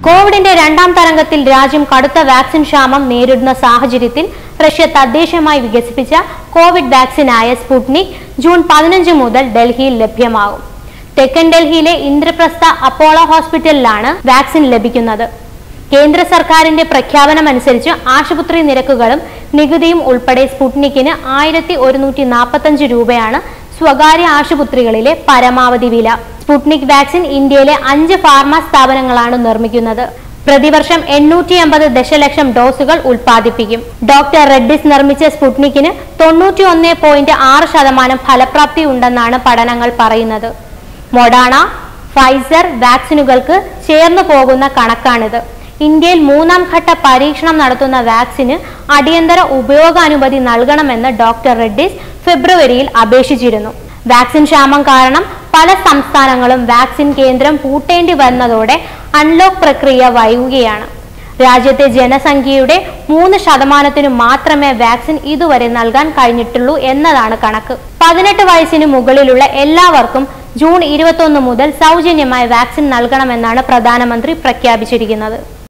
കോവിഡിന്റെ രണ്ടാം തരംഗത്തിൽ രാജ്യം കടുത്ത വാക്സിൻ ക്ഷാമം നേരിടുന്ന സാഹചര്യത്തിൽ റഷ്യ തദ്ദേശീയമായി വികസിപ്പിച്ച കോവിഡ് വാക്സിനായ സ്പുട്നിക് ജൂൺ പതിനഞ്ച് മുതൽ ഡൽഹിയിൽ ലഭ്യമാകും തെക്കൻ ഡൽഹിയിലെ ഇന്ദ്രപ്രസ്ഥ അപ്പോളോ ഹോസ്പിറ്റലിലാണ് വാക്സിൻ ലഭിക്കുന്നത് കേന്ദ്ര സർക്കാരിന്റെ പ്രഖ്യാപനമനുസരിച്ച് ആശുപത്രി നിരക്കുകളും നികുതിയും ഉൾപ്പെടെ സ്പുട്നിക്കിന് ആയിരത്തി ഒരുന്നൂറ്റി നാൽപ്പത്തഞ്ച് രൂപയാണ് സ്വകാര്യ ആശുപത്രികളിലെ പരമാവധി വില സ്പുട്നിക് വാക്സിൻ ഇന്ത്യയിലെ അഞ്ച് ഫാർമ സ്ഥാപനങ്ങളാണ് നിർമ്മിക്കുന്നത് പ്രതിവർഷം എണ്ണൂറ്റി അമ്പത് ദശലക്ഷം ഡോസുകൾ ഉൽപ്പാദിപ്പിക്കും ഡോക്ടർ റെഡ്ഡിസ് നിർമ്മിച്ച സ്പുട്നിക്കിന് തൊണ്ണൂറ്റി ഒന്ന് പോയിന്റ് ആറ് ശതമാനം ഫലപ്രാപ്തി ഉണ്ടെന്നാണ് പഠനങ്ങൾ പറയുന്നത് മൊഡാണ ഫൈസർ വാക്സിനുകൾക്ക് ചേർന്നു പോകുന്ന കണക്കാണിത് ഇന്ത്യയിൽ മൂന്നാം ഘട്ട പരീക്ഷണം നടത്തുന്ന വാക്സിന് അടിയന്തര ഉപയോഗാനുമതി നൽകണമെന്ന് ഡോക്ടർ റെഡ്ഡിസ് ഫെബ്രുവരിയിൽ അപേക്ഷിച്ചിരുന്നു വാക്സിൻ ക്ഷാമം കാരണം പല സംസ്ഥാനങ്ങളും വാക്സിൻ കേന്ദ്രം പൂട്ടേണ്ടി വന്നതോടെ അൺലോക്ക് പ്രക്രിയ വൈകുകയാണ് രാജ്യത്തെ ജനസംഖ്യയുടെ മൂന്ന് ശതമാനത്തിനു മാത്രമേ വാക്സിൻ ഇതുവരെ നൽകാൻ കഴിഞ്ഞിട്ടുള്ളൂ എന്നതാണ് കണക്ക് പതിനെട്ട് വയസ്സിന് മുകളിലുള്ള എല്ലാവർക്കും ജൂൺ ഇരുപത്തൊന്ന് മുതൽ സൗജന്യമായി വാക്സിൻ നൽകണമെന്നാണ് പ്രധാനമന്ത്രി പ്രഖ്യാപിച്ചിരിക്കുന്നത്